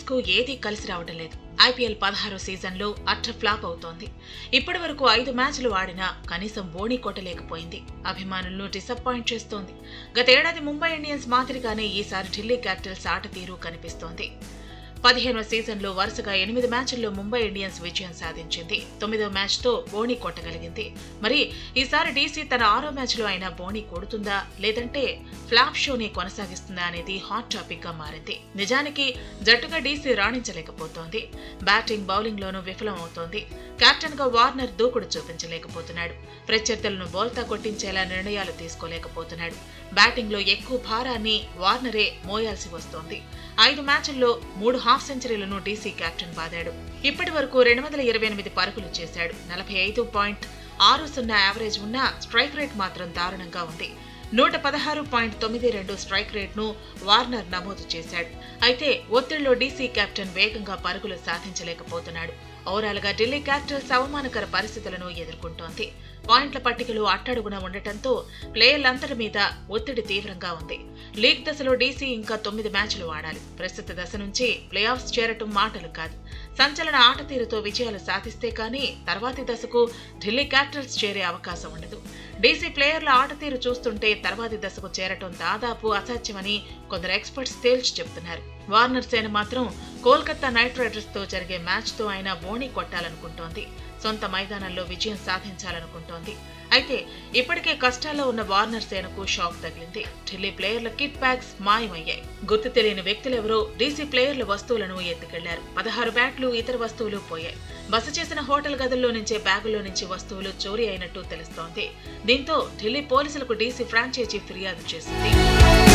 కు ఏదీ కలిసి రావడం లేదు ఐపీఎల్ పదహారు సీజన్లో అట్ర ఫ్లాప్ అవుతోంది ఇప్పటి వరకు ఐదు మ్యాచ్లు ఆడినా కనీసం బోణి కొట్టలేకపోయింది అభిమానులను డిసప్పాయింట్ చేస్తోంది గతేడాది ముంబై ఇండియన్స్ మాదిరిగానే ఈసారి ఢిల్లీ క్యాపిటల్స్ ఆట తీరు కనిపిస్తోంది పదిహేనవ సీజన్లో వరుసగా ఎనిమిది మ్యాచ్ల్లో ముంబై ఇండియన్స్ విజయం సాధించింది తొమ్మిదో మ్యాచ్తో బోణి కొట్టగలిగింది మరి ఈసారి డీసీ తన ఆరో మ్యాచ్లో అయినా బోణి కొడుతుందా లేదంటే ఫ్లాప్ షోని కొనసాగిస్తుందా అనేది హాట్ టాపిక్ గా మారింది నిజానికి జట్టుగా డీసీ రాణించలేకపోతోంది బ్యాటింగ్ బౌలింగ్ లోనూ విఫలం అవుతోంది కెప్టెన్ గా వార్నర్ దూకుడు చూపించలేకపోతున్నాడు ప్రత్యర్థులను బోల్తా కొట్టించేలా నిర్ణయాలు తీసుకోలేకపోతున్నాడు బ్యాటింగ్ లో ఎక్కువ భారాన్ని వార్నరే మోయాల్సి వస్తోంది ఐదు మ్యాచ్ల్లో మూడు హాఫ్ సెంచరీలను డీసీ కెప్టెన్ బాదాడు ఇప్పటి వరకు రెండు వందల ఇరవై ఎనిమిది పరుగులు చేశాడు నలభై ఐదు పాయింట్ ఆరు సున్నా యావరేజ్ ఉన్న స్ట్రైక్ రేట్ మాత్రం దారుణంగా ఉంది నూట పదహారు పాయింట్ తొమ్మిది రెండు స్ట్రైక్ రేట్ను వార్నర్ నమోదు చేశాడు అయితే ఒత్తిడిలో డీసీ కెప్టెన్ వేగంగా పరుగులు సాధించలేకపోతున్నాడు ఓవరాల్ గా ఢిల్లీ క్యాపిటల్స్ అవమానకర పరిస్థితులను ఎదుర్కొంటోంది పాయింట్ల పట్టికలు అట్టడుగున ఉండటంతో ప్లేయర్లందరి మీద ఒత్తిడి తీవ్రంగా ఉంది లీగ్ దశలో డీసీ ఇంకా తొమ్మిది మ్యాచ్లు ఆడాలి ప్రస్తుత దశ నుంచి ప్లే ఆఫ్స్ చేరటం మాటలు కాదు సంచలన ఆట తీరుతో విజయాలు సాధిస్తే కానీ తర్వాతి దశకు ఢిల్లీ క్యాపిటల్స్ చేరే అవకాశం ఉండదు డీసీ ప్లేయర్ల ఆట తీరు చూస్తుంటే తర్వాతి దశకు చేరటం దాదాపు అసాధ్యమని కొందరు ఎక్స్పర్ట్స్ తేల్చి చెబుతున్నారు వార్నర్ సేన మాత్రం కోల్కతా నైట్ రైడర్స్ తో జరిగే మ్యాచ్ తో అయినా బోణి కొట్టాలనుకుంటోంది సొంత మైదానంలో విజయం సాధించాలనుకుంటోంది అయితే ఇప్పటికే కష్టాల్లో ఉన్న వార్నర్ సేనకు షాక్ తగిలింది ఢిల్లీ ప్లేయర్ల కిట్ బ్యాగ్స్ మాయమయ్యాయి గుర్తు తెలియని వ్యక్తులెవరో డీసీ ప్లేయర్ల వస్తువులను ఎత్తుకెళ్లారు పదహారు బ్యాట్లు ఇతర వస్తువులు పోయాయి బస చేసిన హోటల్ గదుల్లో నుంచే బ్యాగుల్లో నుంచి వస్తువులు చోరీ అయినట్టు తెలుస్తోంది దీంతో ఢిల్లీ పోలీసులకు డీసీ ఫ్రాంచైజీ ఫిర్యాదు చేసింది